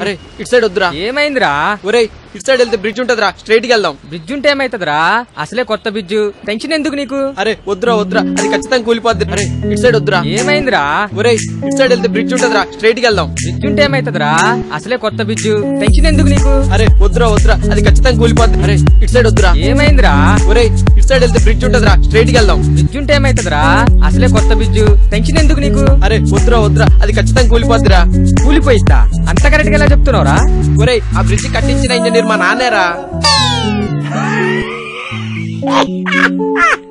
అరే ఇటు సైడ్ వద్దురా ఏమైందిరా ఒరేయ్ ఇటు సైడ్ వెళ్తే బ్రిడ్జ్ ఉంటదిరా స్ట్రైట్ కి వెళ్దాం బ్రిడ్జ్ ఉంటే ఏమైతుందిరా అసలే కొత్త బ్రిడ్జ్ టెన్షన్ ఎందుకు నీకు అరే వద్దురా వద్దురా అది ఖచ్చితంగా కూలిపోద్ది అరే ఇటు సైడ్ వద్దురా ఏమైందిరా ఒరేయ్ ఇటు సైడ్ వెళ్తే బ్రిడ్జ్ ఉంటదిరా స్ట్రైట్ కి వెళ్దాం బ్రిడ్జ్ ఉంటే ఏమైతుందిరా అసలే కొత్త బ్రిడ్జ్ టెన్షన్ ఎందుకు నీకు అరే వద్దురా వద్దురా అది ఖచ్చితంగా కూలిపోద్ది అరే ఇటు సైడ్ వద్దురా ఏమైందిరా ఒరేయ్ ఇటు సైడ్ వెళ్తే బ్రిడ్జ్ ఉంటదిరా స్ట్రైట్ కి వెళ్దాం బ్రిడ్జ్ ఉంటే ఏమైతుందిరా అసలే కొత్త బ్రిడ్జ్ టెన్షన్ ఎందుకు నీకు అరే వద్దురా వద్దురా అది ఖచ్చితంగా కూలిపోద్దిరా కూలిపోయిద్దా అంత కరెక్ట్ గా ఎలా చెప్తున్నావురా ఒరేయ్ ఆ బ్రిడ్జ్ కట్టించిన ఇంజనీర్ మా నాన్నేరా